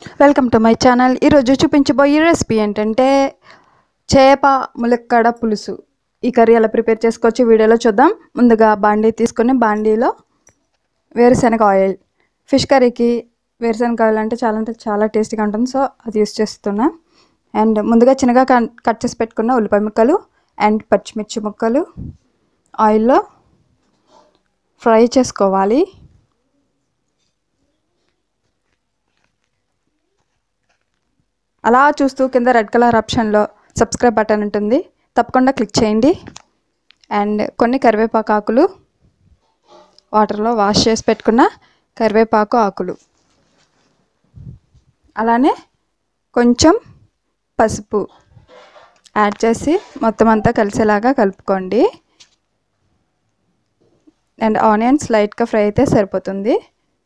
welcome to my channel ఈరోజు చూపించబోయే recipe ఏంటంటే చేప ములక్కాడ పులుసు ఈ కర్రీ ఎలా ప్రిపేర్ చేసుకోవచ్చు వీడియోలో చూద్దాం ముందుగా బాండీ తీసుకొని బాండీలో వేరుశనగ ఆయిల్ ఫిష్ కర్రీకి వేరుశనగ ఆయిల్ అంటే చాలా అంటే చాలా టేస్టీగా ఉంటుంది సో అది యూస్ చేస్తున్నా అండ్ ముందుగా చిన్నగా కన్- కట్ చేసి పెట్టుకున్న ఉల్లిపాయ ముక్కలు అండ్ పచ్చిమిర్చి ముక్కలు ఆయిల్లో ఫ్రై చేసుకోవాలి అలా చూస్తూ కింద రెడ్ కలర్ ఆప్షన్లో సబ్స్క్రైబ్ బటన్ ఉంటుంది తప్పకుండా క్లిక్ చేయండి అండ్ కొన్ని కరివేపాకు ఆకులు వాటర్లో వాష్ చేసి పెట్టుకున్న కరివేపాకు ఆకులు అలానే కొంచెం పసుపు యాడ్ చేసి మొత్తం అంతా కలిసేలాగా కలుపుకోండి అండ్ ఆనియన్స్ లైట్గా ఫ్రై అయితే సరిపోతుంది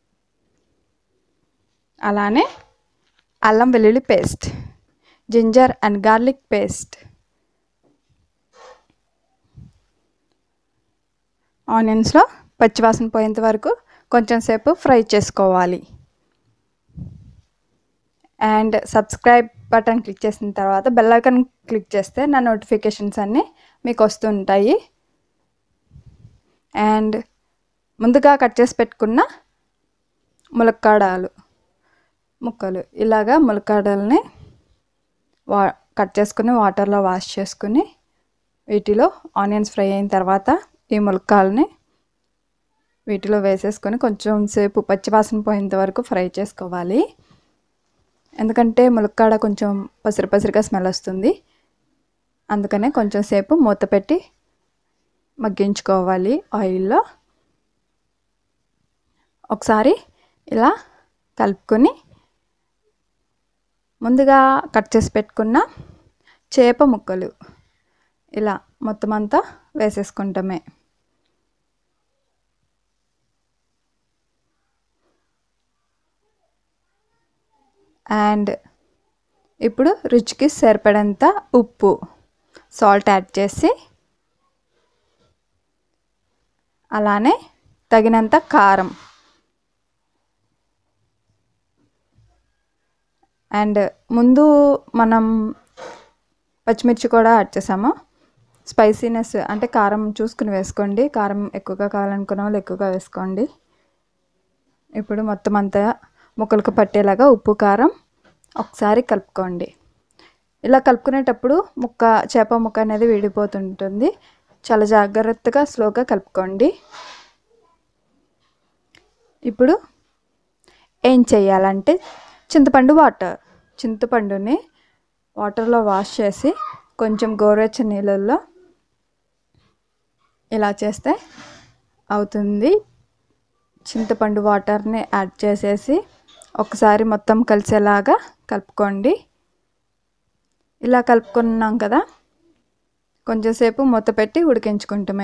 అలానే అల్లం వెల్లుల్లి paste ginger and garlic paste ఆనియన్స్లో పచ్చివాసన పోయేంత వరకు కొంచెం సేపు ఫ్రై చేసుకోవాలి అండ్ సబ్స్క్రైబ్ బటన్ క్లిక్ చేసిన తర్వాత బెల్ ఐకాన్ క్లిక్ చేస్తే నా నోటిఫికేషన్స్ అన్నీ మీకు వస్తుంటాయి అండ్ ముందుగా కట్ చేసి పెట్టుకున్న ములక్కాడాలు ముక్కలు ఇలాగా ములక్కాడల్ని వా కట్ చేసుకుని వాటర్లో వాష్ చేసుకుని వీటిలో ఆనియన్స్ ఫ్రై అయిన తర్వాత ఈ ములక్కాలని వీటిలో వేసేసుకొని కొంచెం సేపు పచ్చివాసన పోయేంత వరకు ఫ్రై చేసుకోవాలి ఎందుకంటే ములక్కాడ కొంచెం పసిరి పసిరిగా స్మెల్ వస్తుంది అందుకనే కొంచెం సేపు మూత పెట్టి మగ్గించుకోవాలి ఆయిల్లో ఒకసారి ఇలా కలుపుకొని ముందుగా కట్ చేసి పెట్టుకున్న చేప ముక్కలు ఇలా మొత్తం అంతా వేసేసుకుంటామే అండ్ ఇప్పుడు రుచికి సరిపడంత ఉప్పు సాల్ట్ యాడ్ చేసి అలానే తగినంత కారం అండ్ ముందు మనం పచ్చిమిర్చి కూడా యాడ్ చేసాము స్పైసీనెస్ అంటే కారం చూసుకుని వేసుకోండి కారం ఎక్కువగా కావాలనుకున్న వాళ్ళు ఎక్కువగా వేసుకోండి ఇప్పుడు మొత్తం అంతా ముక్కలకు పట్టేలాగా ఉప్పు కారం ఒకసారి కలుపుకోండి ఇలా కలుపుకునేటప్పుడు ముక్క చేప ముక్క అనేది విడిపోతుంటుంది చాలా జాగ్రత్తగా స్లోగా కలుపుకోండి ఇప్పుడు ఏం చేయాలంటే చింతపండు వాటర్ చింతపండుని వాటర్లో వాష్ చేసి కొంచెం గోరువెచ్చని నీళ్ళల్లో ఇలా చేస్తే అవుతుంది చింతపండు వాటర్ని యాడ్ చేసేసి ఒకసారి మొత్తం కలిసేలాగా కలుపుకోండి ఇలా కలుపుకున్నాం కదా కొంచెంసేపు మూత పెట్టి ఉడికించుకుంటామే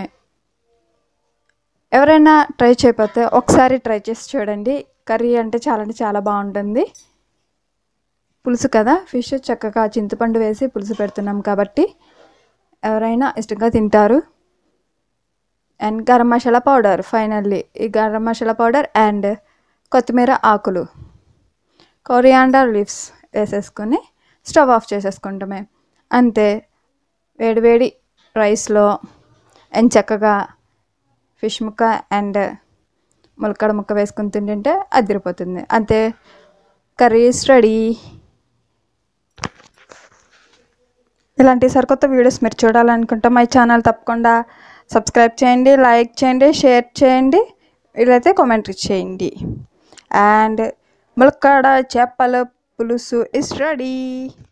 ఎవరైనా ట్రై చేయకపోతే ఒకసారి ట్రై చేసి చూడండి కర్రీ అంటే చాలా అంటే చాలా బాగుంటుంది పులుసు కదా ఫిష్ చక్కగా చింతపండు వేసి పులుసు పెడుతున్నాం కాబట్టి ఎవరైనా ఇష్టంగా తింటారు and garam masala powder finally ఈ గరం మసాలా పౌడర్ అండ్ కొత్తిమీర ఆకులు కొరియాండర్ లీవ్స్ వేసేసుకొని స్టవ్ ఆఫ్ చేసేసుకుంటామే అంతే వేడివేడి రైస్లో అండ్ చక్కగా ఫిష్ ముక్క అండ్ ములక్కడ ముక్క వేసుకుని తింటుంటే అదిరిపోతుంది అంతే కర్రీస్ రెడీ ఇలాంటి సరికొత్త వీడియోస్ మీరు చూడాలనుకుంటే మై ఛానల్ తప్పకుండా సబ్స్క్రైబ్ చేయండి లైక్ చేయండి షేర్ చేయండి వీలైతే కామెంట్ చేయండి అండ్ ములక్కాడ చేపల పులుసు ఇస్ రెడీ